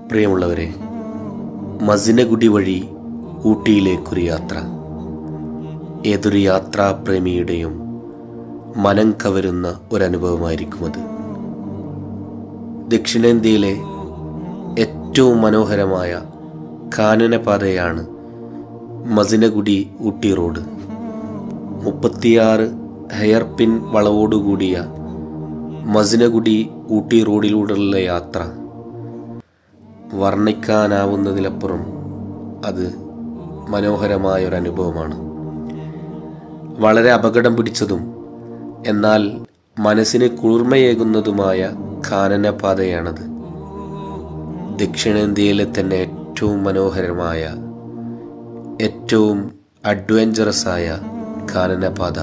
പ്രിയമുള്ളവരെ മസിനഗുഡി വഴി ഊട്ടിയിലേക്കൊരു യാത്ര ഏതൊരു യാത്രാപ്രേമിയുടെയും മനം കവരുന്ന ഒരനുഭവമായിരിക്കും അത് ദക്ഷിണേന്ത്യയിലെ ഏറ്റവും മനോഹരമായ കാനനപാതയാണ് മസിനഗുഡി ഊട്ടി റോഡ് മുപ്പത്തിയാറ് ഹെയർ പിൻ വളവോടുകൂടിയ മസിനഗുഡി ഊട്ടി റോഡിലൂടെയുള്ള യാത്ര വർണ്ണിക്കാനാവുന്നതിലപ്പുറം അത് മനോഹരമായ ഒരു അനുഭവമാണ് വളരെ അപകടം പിടിച്ചതും എന്നാൽ മനസ്സിന് കുളിർമയേകുന്നതുമായ കാനനപാതയാണത് ദക്ഷിണേന്ത്യയിലെ തന്നെ ഏറ്റവും മനോഹരമായ ഏറ്റവും അഡ്വഞ്ചറസ് ആയ കാനനപാത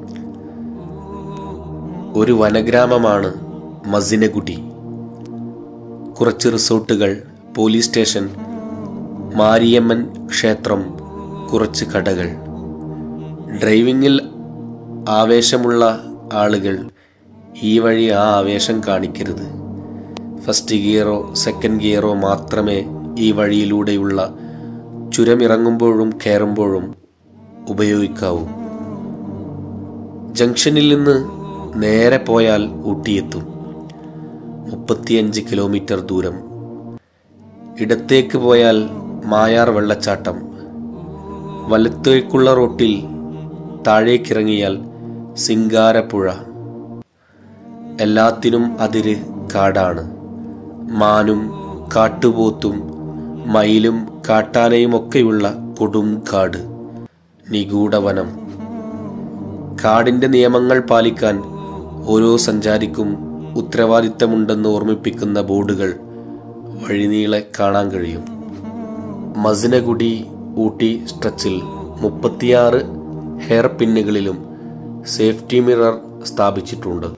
ഒരു വനഗ്രാമമാണ് മസിനഗുഡി കുറച്ച് റിസോർട്ടുകൾ പോലീസ് സ്റ്റേഷൻ മാരിയമ്മൻ ക്ഷേത്രം കുറച്ച് കടകൾ ഡ്രൈവിങ്ങിൽ ആവേശമുള്ള ആളുകൾ ഈ വഴി ആ ആവേശം കാണിക്കരുത് ഫസ്റ്റ് ഗിയറോ സെക്കൻഡ് ഗിയറോ മാത്രമേ ഈ വഴിയിലൂടെയുള്ള ചുരമിറങ്ങുമ്പോഴും കയറുമ്പോഴും ഉപയോഗിക്കാവൂ ജംഗ്ഷനിൽ നിന്ന് നേരെ പോയാൽ ഊട്ടിയെത്തും മുപ്പത്തിയഞ്ച് കിലോമീറ്റർ ദൂരം ഇടത്തേക്ക് പോയാൽ മായാർ വെള്ളച്ചാട്ടം വലത്തേക്കുള്ള റോട്ടിൽ താഴേക്കിറങ്ങിയാൽ സിംഗാരപ്പുഴ എല്ലാത്തിനും അതിര് കാടാണ് മാനും കാട്ടുപോത്തും മയിലും കാട്ടാനയുമൊക്കെയുള്ള കൊടും കാട് നിഗൂഢവനം കാടിൻ്റെ നിയമങ്ങൾ പാലിക്കാൻ ഓരോ സഞ്ചാരിക്കും ഉത്തരവാദിത്തമുണ്ടെന്ന് ഓർമ്മിപ്പിക്കുന്ന ബോർഡുകൾ വഴിനീളെ കാണാൻ കഴിയും മസിനഗുഡി ഊട്ടി സ്ട്രെച്ചിൽ മുപ്പത്തിയാറ് ഹെയർ പിന്നുകളിലും സേഫ്റ്റി മിറർ സ്ഥാപിച്ചിട്ടുണ്ട്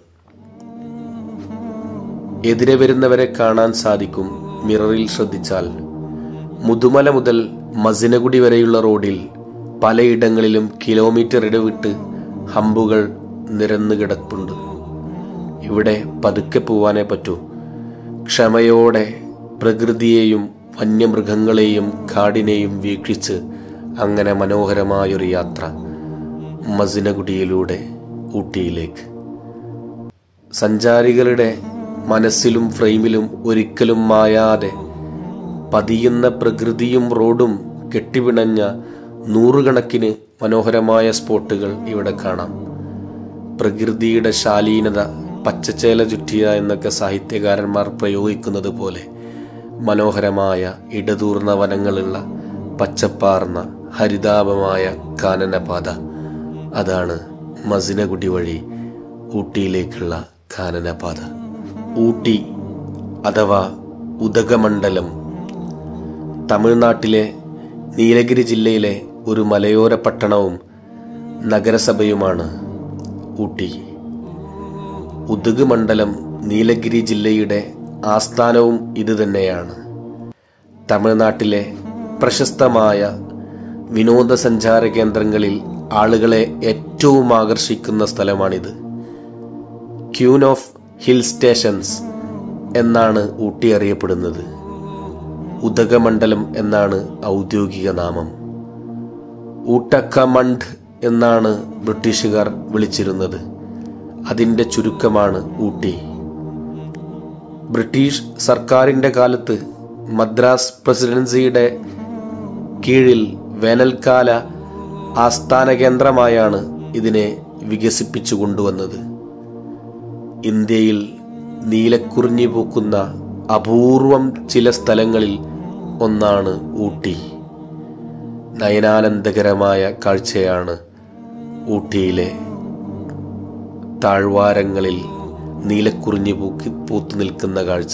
എതിരെ വരുന്നവരെ കാണാൻ സാധിക്കും മിററിൽ ശ്രദ്ധിച്ചാൽ മുതുമല മുതൽ മസിനഗുഡി വരെയുള്ള റോഡിൽ പലയിടങ്ങളിലും കിലോമീറ്റർ ഇടവിട്ട് ഹമ്പുകൾ നിരന്നു കിടപ്പുണ്ട് ഇവിടെ പതുക്കെ പോവാനേ പറ്റൂ ക്ഷമയോടെ പ്രകൃതിയെയും വന്യമൃഗങ്ങളെയും കാടിനെയും വീക്ഷിച്ച് അങ്ങനെ മനോഹരമായൊരു യാത്ര മസിനഗുഡിയിലൂടെ ഊട്ടിയിലേക്ക് സഞ്ചാരികളുടെ മനസ്സിലും ഫ്രെയിമിലും ഒരിക്കലും മായാതെ പതിയുന്ന പ്രകൃതിയും റോഡും കെട്ടിപിണഞ്ഞ നൂറുകണക്കിന് മനോഹരമായ സ്പോട്ടുകൾ ഇവിടെ കാണാം പ്രകൃതിയുടെ ശാലീനത പച്ചച്ചേല ചുറ്റിയ എന്നൊക്കെ സാഹിത്യകാരന്മാർ പ്രയോഗിക്കുന്നത് പോലെ മനോഹരമായ ഇടതൂർന്ന വനങ്ങളുള്ള പച്ചപ്പാർന്ന ഹരിതാപമായ കാനനപാത അതാണ് മസിനഗുഡി വഴി ഊട്ടിയിലേക്കുള്ള കാനനപാത ഊട്ടി അഥവാ ഉദകമണ്ഡലം തമിഴ്നാട്ടിലെ നീലഗിരി ജില്ലയിലെ ഒരു മലയോര പട്ടണവും നഗരസഭയുമാണ് ഊട്ടി ഉദക് മണ്ഡലം നീലഗിരി ജില്ലയുടെ ആസ്ഥാനവും ഇതുതന്നെയാണ് തമിഴ്നാട്ടിലെ പ്രശസ്തമായ വിനോദസഞ്ചാര കേന്ദ്രങ്ങളിൽ ആളുകളെ ഏറ്റവും ആകർഷിക്കുന്ന സ്ഥലമാണിത് ക്യൂൻ ഓഫ് ഹിൽ സ്റ്റേഷൻസ് എന്നാണ് ഊട്ടി അറിയപ്പെടുന്നത് ഉദകമണ്ഡലം എന്നാണ് ഔദ്യോഗിക നാമം ഊട്ടക്കമണ്ഡ് എന്നാണ് ബ്രിട്ടീഷുകാർ വിളിച്ചിരുന്നത് അതിൻ്റെ ചുരുക്കമാണ് ഊട്ടി ബ്രിട്ടീഷ് സർക്കാരിൻ്റെ കാലത്ത് മദ്രാസ് പ്രസിഡൻസിയുടെ കീഴിൽ വേനൽക്കാല ആസ്ഥാന കേന്ദ്രമായാണ് ഇതിനെ വികസിപ്പിച്ചു കൊണ്ടുവന്നത് ഇന്ത്യയിൽ നീലക്കുറിഞ്ഞി പൂക്കുന്ന അപൂർവം ചില സ്ഥലങ്ങളിൽ ഒന്നാണ് ഊട്ടി നയനാനന്ദകരമായ കാഴ്ചയാണ് ഊട്ടിയിലെ താഴ്വാരങ്ങളിൽ നീലക്കുറിഞ്ഞി പൂക്കി പൂത്തു നിൽക്കുന്ന കാഴ്ച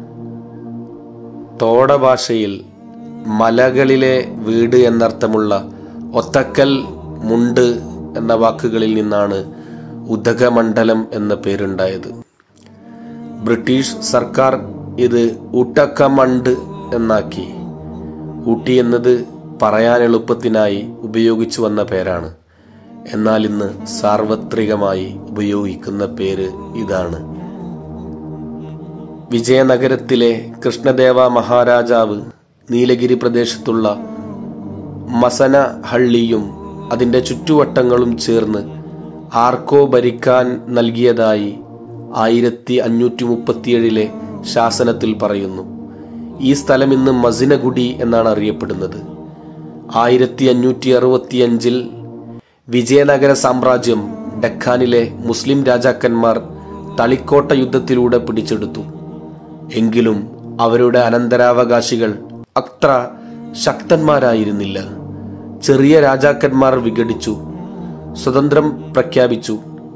തോട ഭാഷയിൽ മലകളിലെ വീട് എന്നർത്ഥമുള്ള ഒത്തക്കൽ മുണ്ട് എന്ന വാക്കുകളിൽ നിന്നാണ് ഉദകമണ്ഡലം എന്ന പേരുണ്ടായത് ബ്രിട്ടീഷ് സർക്കാർ ഇത് ഊട്ടക്കമണ്ട് എന്നാക്കി ഊട്ടി എന്നത് പറയാൻ എളുപ്പത്തിനായി ഉപയോഗിച്ചു വന്ന പേരാണ് എന്നാൽ ഇന്ന് സാർവത്രികമായി ഉപയോഗിക്കുന്ന പേര് ഇതാണ് വിജയനഗരത്തിലെ കൃഷ്ണദേവ മഹാരാജാവ് നീലഗിരി പ്രദേശത്തുള്ള മസനഹള്ളിയും അതിൻ്റെ ചുറ്റുവട്ടങ്ങളും ചേർന്ന് ആർക്കോ ഭരിക്കാൻ നൽകിയതായി ആയിരത്തി അഞ്ഞൂറ്റി മുപ്പത്തിയേഴിലെ ശാസനത്തിൽ പറയുന്നു ഈ സ്ഥലം ഇന്ന് മസിനഗുഡി എന്നാണ് അറിയപ്പെടുന്നത് ആയിരത്തി അഞ്ഞൂറ്റി അറുപത്തിയഞ്ചിൽ വിജയനഗര സാമ്രാജ്യം ഡക്കാനിലെ മുസ്ലിം രാജാക്കന്മാർ തളിക്കോട്ട യുദ്ധത്തിലൂടെ പിടിച്ചെടുത്തു എങ്കിലും അവരുടെ അനന്തരാവകാശികൾ അത്ര ശക്തന്മാരായിരുന്നില്ല ചെറിയ രാജാക്കന്മാർ വിഘടിച്ചു സ്വതന്ത്രം പ്രഖ്യാപിച്ചു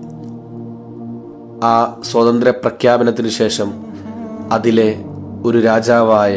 ആ സ്വാതന്ത്ര്യ പ്രഖ്യാപനത്തിന് ശേഷം അതിലെ ഒരു രാജാവായ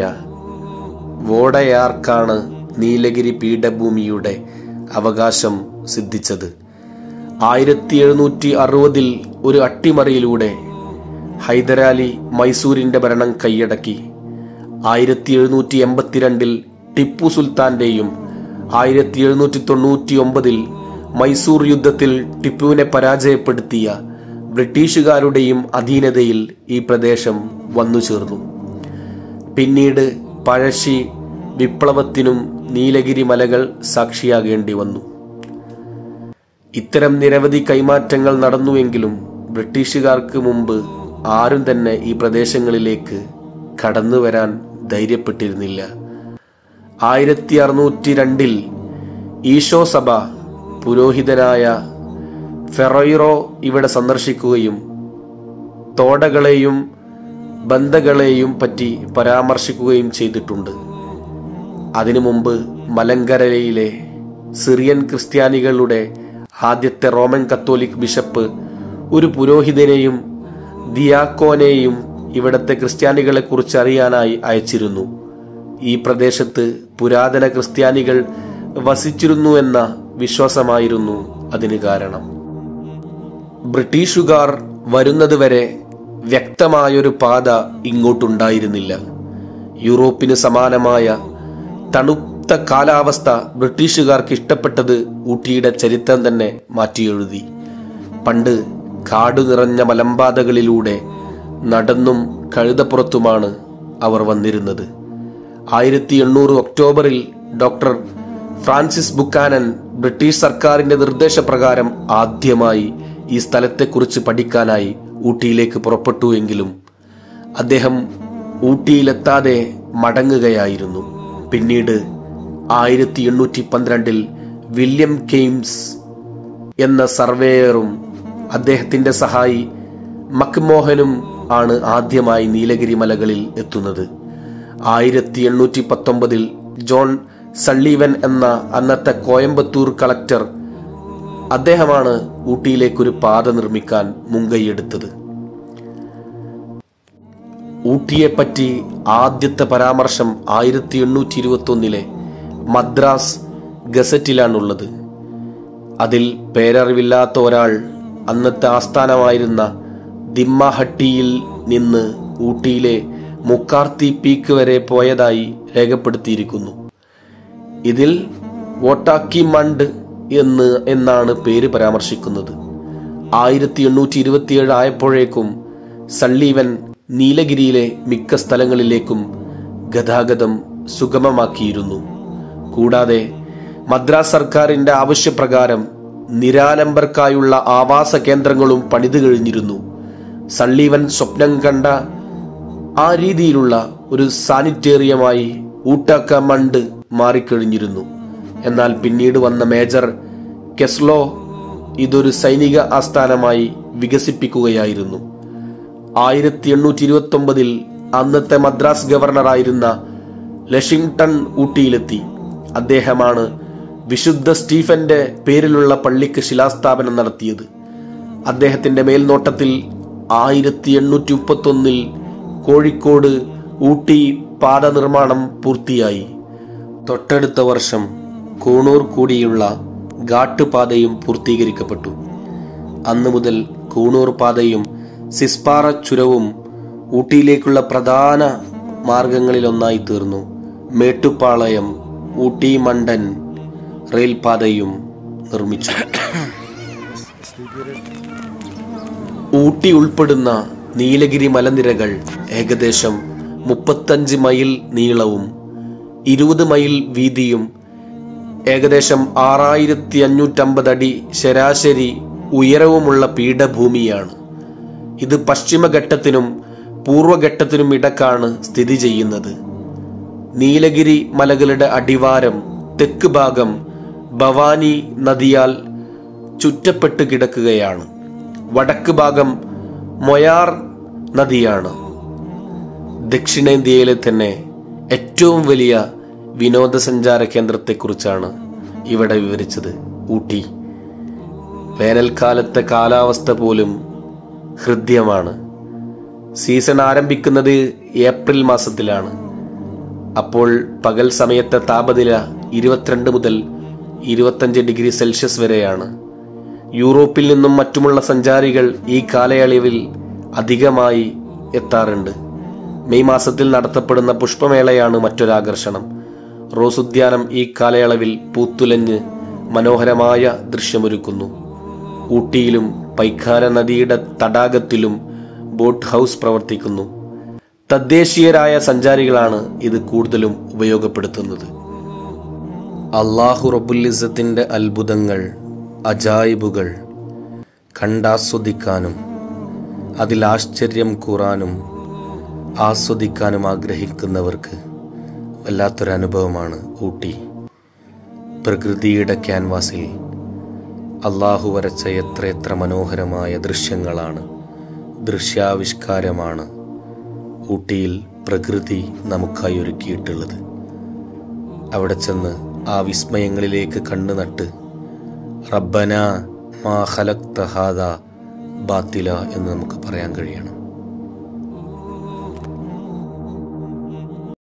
വോഡയാർക്കാണ് നീലഗിരി പീഠഭൂമിയുടെ അവകാശം സിദ്ധിച്ചത് ആയിരത്തി എഴുന്നൂറ്റി അറുപതിൽ ഒരു അട്ടിമറിയിലൂടെ ഹൈദരാലി മൈസൂരിന്റെ ഭരണം കൈയടക്കി ആയിരത്തി എഴുന്നൂറ്റി എൺപത്തിരണ്ടിൽ ടിപ്പു സുൽത്താന്റെയും ആയിരത്തി എഴുന്നൂറ്റി തൊണ്ണൂറ്റി ഒമ്പതിൽ മൈസൂർ യുദ്ധത്തിൽ ടിപ്പുവിനെ പരാജയപ്പെടുത്തിയ ബ്രിട്ടീഷുകാരുടെയും അധീനതയിൽ ഈ പ്രദേശം വന്നു ചേർന്നു പിന്നീട് പഴശ്ശി വിപ്ലവത്തിനും നീലഗിരി മലകൾ സാക്ഷിയാകേണ്ടി വന്നു ഇത്തരം നിരവധി കൈമാറ്റങ്ങൾ നടന്നുവെങ്കിലും ബ്രിട്ടീഷുകാർക്ക് മുമ്പ് ആരും തന്നെ ഈ പ്രദേശങ്ങളിലേക്ക് കടന്നു വരാൻ ധൈര്യപ്പെട്ടിരുന്നില്ല ആയിരത്തി അറുന്നൂറ്റി രണ്ടിൽ ഈശോ സഭ പുരോഹിതനായ ഫെറോയിറോ ഇവിടെ സന്ദർശിക്കുകയും തോടകളെയും ബന്ധകളെയും പറ്റി പരാമർശിക്കുകയും ചെയ്തിട്ടുണ്ട് അതിനു മുമ്പ് മലങ്കരയിലെ സിറിയൻ ക്രിസ്ത്യാനികളുടെ ആദ്യത്തെ റോമൻ കത്തോലിക് ബിഷപ്പ് ഒരു പുരോഹിതനെയും ദിയാക്കോനെയും ഇവിടത്തെ ക്രിസ്ത്യാനികളെ കുറിച്ച് അറിയാനായി അയച്ചിരുന്നു ഈ പ്രദേശത്ത് പുരാതന ക്രിസ്ത്യാനികൾ വസിച്ചിരുന്നു എന്ന വിശ്വാസമായിരുന്നു അതിന് കാരണം ബ്രിട്ടീഷുകാർ വരുന്നതുവരെ വ്യക്തമായൊരു പാത ഇങ്ങോട്ടുണ്ടായിരുന്നില്ല യൂറോപ്പിന് സമാനമായ തണുത്ത കാലാവസ്ഥ ബ്രിട്ടീഷുകാർക്ക് ഇഷ്ടപ്പെട്ടത് ഊട്ടിയുടെ ചരിത്രം തന്നെ മാറ്റിയെഴുതി പണ്ട് കാടു നിറഞ്ഞ മലമ്പാതകളിലൂടെ നടന്നും കഴുതപ്പുറത്തുമാണ് അവർ വന്നിരുന്നത് ആയിരത്തി എണ്ണൂറ് ഒക്ടോബറിൽ ഡോക്ടർ ഫ്രാൻസിസ് ബുക്കാനൻ ബ്രിട്ടീഷ് സർക്കാരിന്റെ നിർദ്ദേശപ്രകാരം ആദ്യമായി ഈ സ്ഥലത്തെക്കുറിച്ച് പഠിക്കാനായി ഊട്ടിയിലേക്ക് പുറപ്പെട്ടു എങ്കിലും അദ്ദേഹം ഊട്ടിയിലെത്താതെ മടങ്ങുകയായിരുന്നു പിന്നീട് ആയിരത്തി എണ്ണൂറ്റി പന്ത്രണ്ടിൽ വില്യം കെയ്ംസ് എന്ന സർവേയറും അദ്ദേഹത്തിന്റെ സഹായി മക്മോഹനും ആണ് ആദ്യമായി നീലഗിരി മലകളിൽ എത്തുന്നത് ആയിരത്തി എണ്ണൂറ്റി പത്തൊമ്പതിൽ ജോൺ സള്ളീവൻ എന്ന അന്നത്തെ കോയമ്പത്തൂർ കളക്ടർ അദ്ദേഹമാണ് ഊട്ടിയിലേക്കൊരു പാത നിർമ്മിക്കാൻ മുൻകൈയെടുത്തത് ഊട്ടിയെപ്പറ്റി ആദ്യത്തെ പരാമർശം ആയിരത്തി എണ്ണൂറ്റി ഇരുപത്തി ഒന്നിലെ മദ്രാസ് ഗസറ്റിലാണുള്ളത് അതിൽ പേരറിവില്ലാത്ത ഒരാൾ അന്നത്തെ ആസ്ഥാനമായിരുന്ന ദിമ്മഹട്ടിയിൽ നിന്ന് ഊട്ടിയിലെ മുക്കാർത്തി പീക്ക് വരെ പോയതായി രേഖപ്പെടുത്തിയിരിക്കുന്നു ഇതിൽ വോട്ടാക്കി മണ്ട് എന്ന് എന്നാണ് പേര് പരാമർശിക്കുന്നത് ആയിരത്തി എണ്ണൂറ്റി ഇരുപത്തിയേഴ് ആയപ്പോഴേക്കും സള്ളീവൻ നീലഗിരിയിലെ മിക്ക സ്ഥലങ്ങളിലേക്കും ഗതാഗതം സുഗമമാക്കിയിരുന്നു കൂടാതെ മദ്രാസ് സർക്കാരിന്റെ ആവശ്യപ്രകാരം നിരാലംബർക്കായുള്ള ആവാസ കേന്ദ്രങ്ങളും പണിതു കഴിഞ്ഞിരുന്നു സള്ളീവൻ സ്വപ്നം കണ്ട ആ രീതിയിലുള്ള ഒരു സാനിറ്റേറിയമായി ഊട്ടാക്ക മണ്ട് മാറിക്കഴിഞ്ഞിരുന്നു എന്നാൽ പിന്നീട് വന്ന മേജർ കെസ്ലോ ഇതൊരു സൈനിക ആസ്ഥാനമായി വികസിപ്പിക്കുകയായിരുന്നു ആയിരത്തി എണ്ണൂറ്റി ഇരുപത്തി ഒമ്പതിൽ അന്നത്തെ മദ്രാസ് ഗവർണറായിരുന്ന ലഷിംഗ്ടൺ ഊട്ടിയിലെത്തി അദ്ദേഹമാണ് വിശുദ്ധ സ്റ്റീഫന്റെ പേരിലുള്ള പള്ളിക്ക് ശിലാസ്ഥാപനം നടത്തിയത് അദ്ദേഹത്തിന്റെ മേൽനോട്ടത്തിൽ ആയിരത്തി എണ്ണൂറ്റി മുപ്പത്തി ഒന്നിൽ കോഴിക്കോട് ഊട്ടി പാത നിർമ്മാണം പൂർത്തിയായി തൊട്ടടുത്ത വർഷം കൂണൂർ കൂടിയുള്ള ഘാട്ടുപാതയും പൂർത്തീകരിക്കപ്പെട്ടു അന്നു മുതൽ കൂണൂർ പാതയും സിസ്പാറ ചുരവും ഊട്ടിയിലേക്കുള്ള പ്രധാന മാർഗങ്ങളിലൊന്നായി തീർന്നു മേട്ടുപ്പാളയം ഊട്ടി മണ്ടൻ റെയിൽപാതയും നിർമ്മിച്ചു ഊട്ടി ഉൾപ്പെടുന്ന നീലഗിരി മലനിരകൾ ഏകദേശം മുപ്പത്തഞ്ച് മൈൽ നീളവും ഇരുപത് മൈൽ വീതിയും ഏകദേശം ആറായിരത്തി അഞ്ഞൂറ്റമ്പത് അടി ശരാശരി ഉയരവുമുള്ള പീഠഭൂമിയാണ് ഇത് പശ്ചിമഘട്ടത്തിനും പൂർവഘട്ടത്തിനും ഇടക്കാണ് സ്ഥിതി ചെയ്യുന്നത് നീലഗിരി മലകളുടെ അടിവാരം തെക്ക് ഭാഗം ഭവാനി നദിയാൽ ചുറ്റപ്പെട്ട് കിടക്കുകയാണ് വടക്ക് ഭാഗം മൊയാർ നദിയാണ് ദക്ഷിണേന്ത്യയിലെ തന്നെ ഏറ്റവും വലിയ വിനോദസഞ്ചാര കേന്ദ്രത്തെക്കുറിച്ചാണ് ഇവിടെ വിവരിച്ചത് ഊട്ടി വേനൽക്കാലത്തെ കാലാവസ്ഥ പോലും ഹൃദ്യമാണ് സീസൺ ആരംഭിക്കുന്നത് ഏപ്രിൽ മാസത്തിലാണ് അപ്പോൾ പകൽ സമയത്തെ താപനില ഇരുപത്തിരണ്ട് മുതൽ ഇരുപത്തഞ്ച് ഡിഗ്രി സെൽഷ്യസ് വരെയാണ് യൂറോപ്പിൽ നിന്നും മറ്റുമുള്ള സഞ്ചാരികൾ ഈ കാലയളവിൽ അധികമായി എത്താറുണ്ട് മെയ് മാസത്തിൽ നടത്തപ്പെടുന്ന പുഷ്പമേളയാണ് മറ്റൊരാകർഷണം റോസ് ഉദ്യാനം ഈ കാലയളവിൽ പൂത്തുലഞ്ഞ് മനോഹരമായ ദൃശ്യമൊരുക്കുന്നു ഊട്ടിയിലും പൈക്കാര നദിയുടെ തടാകത്തിലും ബോട്ട് ഹൗസ് പ്രവർത്തിക്കുന്നു തദ്ദേശീയരായ സഞ്ചാരികളാണ് ഇത് കൂടുതലും ഉപയോഗപ്പെടുത്തുന്നത് അള്ളാഹു റബുല്ലിസത്തിൻ്റെ അത്ഭുതങ്ങൾ അജായിബുകൾ കണ്ടാസ്വദിക്കാനും അതിൽ ആശ്ചര്യം കൂറാനും ആസ്വദിക്കാനും ആഗ്രഹിക്കുന്നവർക്ക് വല്ലാത്തൊരനുഭവമാണ് ഊട്ടി പ്രകൃതിയുടെ ക്യാൻവാസിൽ അള്ളാഹു വരച്ച എത്രയെത്ര മനോഹരമായ ദൃശ്യങ്ങളാണ് ദൃശ്യാവിഷ്കാരമാണ് ഊട്ടിയിൽ പ്രകൃതി നമുക്കായി ഒരുക്കിയിട്ടുള്ളത് അവിടെ ചെന്ന് ആ വിസ്മയങ്ങളിലേക്ക് കണ്ണു നട്ട് റബ്ബന മാ ഖലക്ത ഹാദ ബാത്തില എന്ന് നമുക്ക് പറയാൻ കഴിയണം